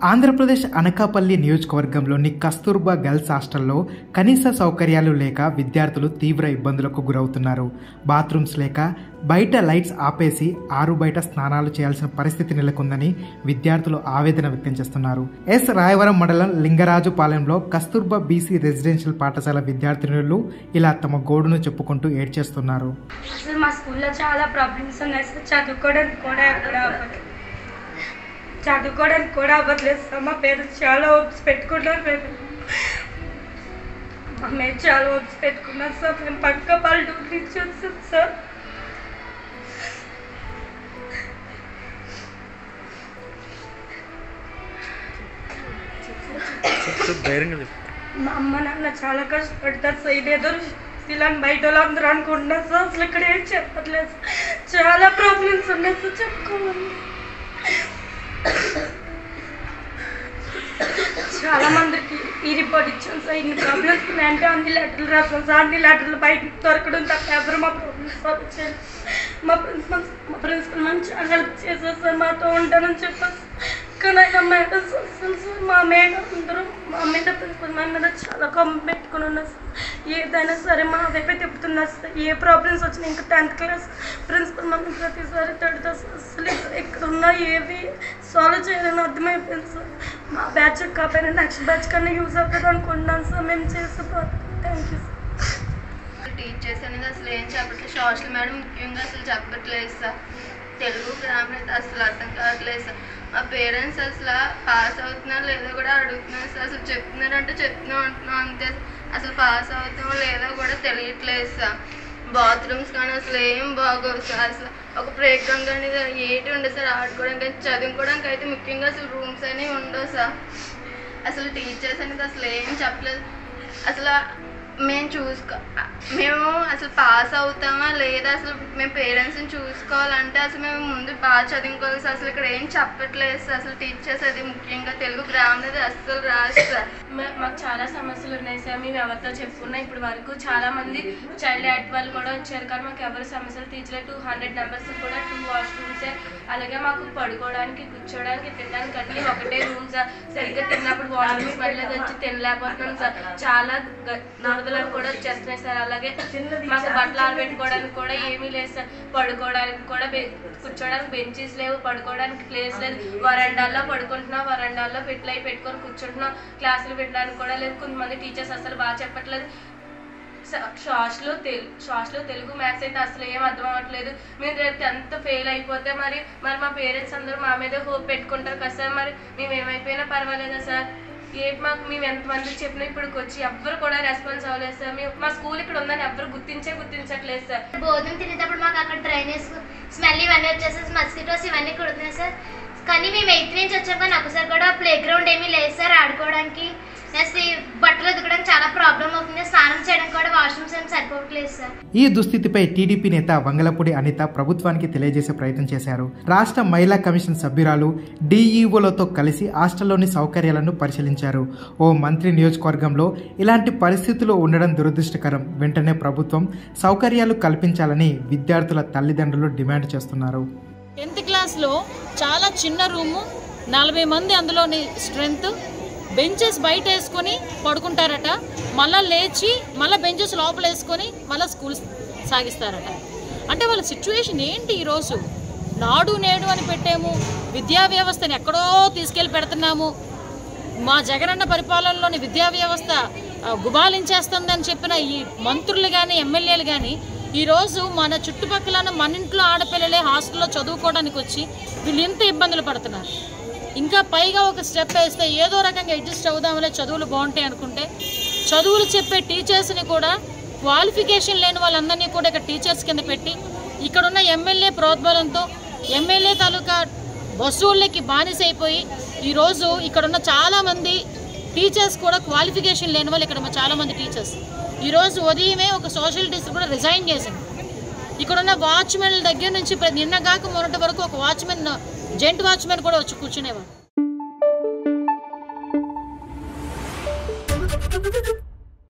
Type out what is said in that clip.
ఆంధ్రప్రదేశ్ అనకాపల్లి నియోజకవర్గంలోని కస్తూర్బా గర్ల్స్ హాస్టల్లో కనీస సౌకర్యాలు లేక విద్యార్థులు తీవ్ర ఇబ్బందులకు గురవుతున్నారు బాత్రూమ్స్ లేక బయట లైట్స్ ఆపేసి ఆరు బయట స్నానాలు చేయాల్సిన పరిస్థితి నెలకొందని విద్యార్థులు ఆవేదన వ్యక్తం చేస్తున్నారు ఎస్ రాయవరం మండలం లింగరాజుపాలెంలో కస్తూర్బా బీసీ రెసిడెన్షియల్ పాఠశాల విద్యార్థినులు ఇలా తమ గోడును చెప్పుకుంటూ ఏడ్చేస్తున్నారు అసలు మా స్కూల్లో చాలా ప్రాబ్లమ్స్ ఉన్నాయి సార్ చదువుకోవడానికి కూడా ఎక్కడ అవ్వట్లేదు చదువుకోవడానికి కూడా అవ్వట్లేదు సార్ మా పేరెంట్స్ చాలా హోప్స్ పెట్టుకున్నారు మేము మా మీద చాలా హోప్స్ పెట్టుకున్నారు సార్ మేము పక్క పల్లెటూరు నుంచి వచ్చాం సార్ మా అమ్మ నాన్న చాలా కష్టపడతారు సార్ ఇదేదో ఇలా బయట వాళ్ళు అందరూ అనుకుంటున్నారు సార్ అసలు ఇక్కడ ఏం చెప్పట్లేదు సార్ చాలా ప్రాబ్లమ్స్ ఉన్నాయి సార్ చెప్పుకోవాలి చాలా మందికి ఈ రిపోర్ట్ ఇచ్చాం సార్ ఇన్ని ప్రాబ్లమ్స్ ఉన్నాయంటే అన్ని లెటర్లు రాసాం సార్ అన్ని లెటర్లు బయట దొరకడం తప్ప ఎవరు మా ప్రాబ్లమ్స్ సాల్వ్ చేయరు మా ప్రిన్సిపల్ మా ప్రిన్సిపల్ మంచి హెల్ప్ చేశారు సార్ మాతో ఉంటానని చెప్పారు కానీ ఆయన మేడం అసలు సార్ మా మేడం అందరూ మా మీద ప్రిన్సిపల్ మ్యామ్ మీద చాలా కమ్మ పెట్టుకుని ఉన్నారు సార్ ఏదైనా సరే మా వైపే తిప్పుతున్నారు సార్ ఏ ప్రాబ్లమ్స్ వచ్చినా ఇంకా టెన్త్ క్లాస్ ప్రిన్సిపల్ మమ్మీ ప్రతిసారి తిడతా సార్ అసలు ఇక్కడ ఇక్కడ ఉన్న ఏవి సాల్వ్ చేయాలని అర్థమైపోయింది సార్ మా బ్యాచ్ కాకపోయినా నెక్స్ట్ బ్యాచ్ కన్నా యూజ్ అవుతుంది అనుకుంటున్నాను సార్ మేము చేసే థ్యాంక్ యూ సార్ టీచర్స్ అనేది అసలు ఏం చెప్పట్లేదు సోషల్ మేడం ముఖ్యంగా అసలు చెప్పట్లేదు సార్ తెలుగు గ్రామర్ అయితే అసలు అర్థం కావట్లేదు సార్ మా పేరెంట్స్ అసలు పాస్ అవుతున్నారో లేదో కూడా అడుగుతున్నారు సార్ అసలు చెప్తున్నారంటే చెప్తున్నాం అంటున్నాం అంతే అసలు పాస్ అవుతామో లేదో కూడా తెలియట్లేదు సార్ బాత్రూమ్స్ కానీ అసలు ఏం బాగోవు సార్ అసలు ఒక ప్లే గ్రౌండ్ కానీ ఏటి ఉండదు సార్ ఆడుకోవడానికి కానీ చదువుకోవడానికి అయితే ముఖ్యంగా అసలు రూమ్స్ అనేవి ఉండవు సార్ అసలు టీచర్స్ అనేది అసలు ఏం చెప్పలేదు అసలు మేము చూసుకో మేము అసలు పాస్ అవుతామా లేదా అసలు మేము పేరెంట్స్ని చూసుకోవాలంటే అసలు మేము ముందు బాగా చదువుకోవాలి సార్ అసలు ఇక్కడ ఏం చెప్పట్లేదు సార్ అసలు టీచర్స్ అది ముఖ్యంగా తెలుగు గ్రామర్ అది అస్సలు రాదు సార్ మా- మాకు చాలా సమస్యలు ఉన్నాయి సార్ మేము ఎవరితో చెప్పుకున్నా ఇప్పుడు వరకు చాలా మంది చైల్డ్ యాక్ట్ వాళ్ళు కూడా వచ్చారు కానీ మాకు ఎవరు సమస్యలు తీర్చలేదు టూ హండ్రెడ్ మెంబర్స్ కూడా టూ వాష్రూమ్సే అలాగే మాకు పడుకోవడానికి కూర్చోవడానికి తినడానికి అన్ని ఒకటే రూమ్ సార్ సరిగ్గా తిన్నప్పుడు వాష్రూమ్ పడలేదు వచ్చి తినలేకపోతున్నాం సార్ చాలా గ- నరదలను కూడా వచ్చేస్తున్నాయి సార్ అలాగే మాకు బట్టలు ఆరబెట్టుకోవడానికి కూడా ఏమీ లేదు సార్ పడుకోవడానికి కూడా బె- కూర్చోవడానికి బెంచెస్ లేవు పడుకోవడానికి ప్లేస్ లేదు వరండాల్లో పడుకుంటున్నాం వరండాల్లో పెట్లు అయి పెట్టుకొని కూర్చుంటున్నాం క్లాసులు పెట్టడానికి కూడా లేదు కొంతమంది టీచర్స్ అసలు బాగా చెప్పట్లేదు షార్ట్స్లో తెలు షార్ట్స్లో తెలుగు మ్యాథ్స్ అయితే అసలు ఏం అర్థం అవ్వట్లేదు మేము రేపు టెన్త్ ఫెయిల్ అయిపోతే మరి మరి మా పేరెంట్స్ అందరూ మా మీద హోప్ పెట్టుకుంటారు కదా సార్ మరి మేము ఏమైపోయినా పర్వాలేదా సార్ ఏ మాకు మేము ఎంతమందికి చెప్పినా ఇప్పటికి వచ్చి ఎవ్వరు కూడా రెస్పాన్స్ అవ్వలేదు సార్ మేము మా స్కూల్ ఇక్కడ ఉందని ఎవ్వరు గుర్తించే గుర్తించట్లేదు సార్ భోజనం తినేటప్పుడు మాకు అక్కడ డ్రైనేజ్ స్మెల్ ఇవన్నీ వచ్చేసి మస్కిటోస్ ఇవన్నీ కుడుతున్నాయి సార్ కానీ మేము ఎయిత్ నుంచి వచ్చాం కానీ ఒకసారి కూడా ప్లే గ్రౌండ్ ఏమీ లేదు సార్ ఆడుకోవడానికి నెక్స్ట్ ఈ బట్టలు ఉతకడానికి చాలా ప్రాబ్లం అవుతుంది స్నానం చేయడానికి కూడా వాష్రూమ్స్ ఏమి సరిపోవట్లేదు సార్ ఈ దుస్థితిపై టీడీపీ నేత వంగలపూడి అనిత ప్రభుత్వానికి తెలియజేసే ప్రయత్నం చేశారు రాష్ట్ర మహిళా కమిషన్ సభ్యురాలు డీఈఓలతో కలిసి హాస్టల్లోని సౌకర్యాలను పరిశీలించారు ఓ మంత్రి నియోజకవర్గంలో ఇలాంటి పరిస్థితులు ఉండడం దురదృష్టకరం వెంటనే ప్రభుత్వం సౌకర్యాలు కల్పించాలని విద్యార్థుల తల్లిదండ్రులు డిమాండ్ చేస్తున్నారు టెన్త్ క్లాస్లో చాలా చిన్న రూము నలభై మంది అందులోని స్ట్రెంగ్త్ బెంచెస్ బయట వేసుకొని పడుకుంటారట మళ్ళీ లేచి మళ్ళీ బెంచెస్ లోపల వేసుకొని మళ్ళీ స్కూల్ సాగిస్తారట అంటే వాళ్ళ సిచ్యువేషన్ ఏంటి ఈరోజు నాడు నేడు అని పెట్టాము విద్యా వ్యవస్థని ఎక్కడో తీసుకెళ్ళి పెడుతున్నాము మా జగనన్న పరిపాలనలోని విద్యా వ్యవస్థ ఆ, గుబాలించేస్తుందని చెప్పిన ఈ మంత్రులు కానీ ఎమ్మెల్యేలు కానీ ఈరోజు మన చుట్టుపక్కల ఉన్న మన ఇంట్లో ఆడపిల్లలే హాస్టల్లో చదువుకోవడానికి వచ్చి వీళ్ళు ఎంత ఇబ్బందులు పడుతున్నారు ఇంకా పైగా ఒక స్టెప్ వేస్తే ఏదో రకంగా అడ్జస్ట్ అవుదాంలే చదువులు బాగుంటాయి అనుకుంటే చదువులు చెప్పే టీచర్స్ని కూడా క్వాలిఫికేషన్ లేని వాళ్ళందరినీ కూడా ఇక్కడ టీచర్స్ కింద పెట్టి ఇక్కడున్న ఎమ్మెల్యే ప్రోద్బలంతో ఎమ్మెల్యే తాలూకా వసూళ్ళకి బానిసైపోయి ఈరోజు ఇక్కడున్న చాలామంది టీచర్స్ కూడా క్వాలిఫికేషన్ లేని వాళ్ళు ఇక్కడ ఉన్న చాలామంది టీచర్స్ ఈరోజు ఉదయమే ఒక సోషల్ టీచర్ కూడా రిజైన్ చేసింది ఇక్కడున్న వాచ్మెన్ దగ్గర నుంచి ప్ర- నిన్న కాక మొన్నటి వరకు ఒక వాచ్మెన్ జెంట్ వాచ్మెన్ కూడా వచ్చి కూర్చునేవాడు